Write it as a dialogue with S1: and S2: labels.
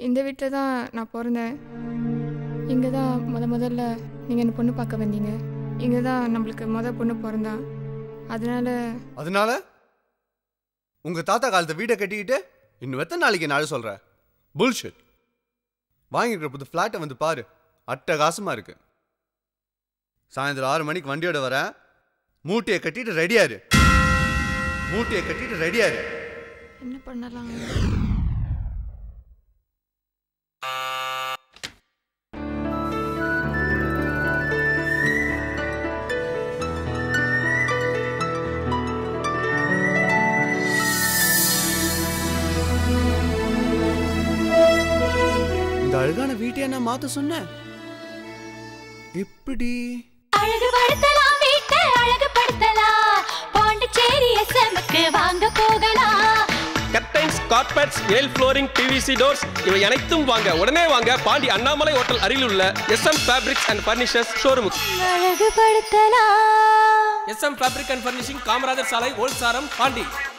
S1: இந்த வீட்டில் தான் நான் பிறந்தேன் இங்கே தான் முத முதல்ல நீங்கள் என்ன பொண்ணு பார்க்க வந்தீங்க இங்கே தான் நம்மளுக்கு முத பொண்ணு பிறந்தா அதனால
S2: அதனால உங்க தாத்தா காலத்தை வீட்டை கட்டிக்கிட்டு இன்னும் எத்தனை நாளைக்கு நாள் சொல்ற புல்ஷிட் வாங்கியிருக்கிற புது ஃப்ளாட்டை வந்து பாரு அட்டகாசமா இருக்கு சாயந்தரம் ஆறு மணிக்கு வண்டியோட வரேன் மூட்டையை கட்டிட்டு ரெடியாரு மூட்டையை கட்டிட்டு ரெடியாரு
S1: என்ன பண்ணலாம்
S2: இந்த அழகான வீட்டையா நான் மாத்த சொன்னேன் எப்படி
S3: அழகுபடுத்தலாம் வீட்டை அழகுபடுத்தலாம் பாண்டிச்சேரி எஸ்எம்க்கு வாங்க போகலாம்
S4: கர்டைன்ஸ் கார்பெட்ஸ் நெல் ஃப்ளோரிங் பிவிசி டோர்ஸ் இவை அனைத்தும் வாங்க உடனே வாங்க பாண்டி அண்ணாமலை ஹோட்டல் அருகில் உள்ள எஸ்எம் ஃபேப்ரிக்ஸ் அண்ட் ஃபர்னிச்சர்ஸ் ஷோரூமுக்கு
S3: அழகுபடுத்தலாம்
S4: SM fabric and furnishing Kamarajar சாலை ஓல்சாரம் பாண்டி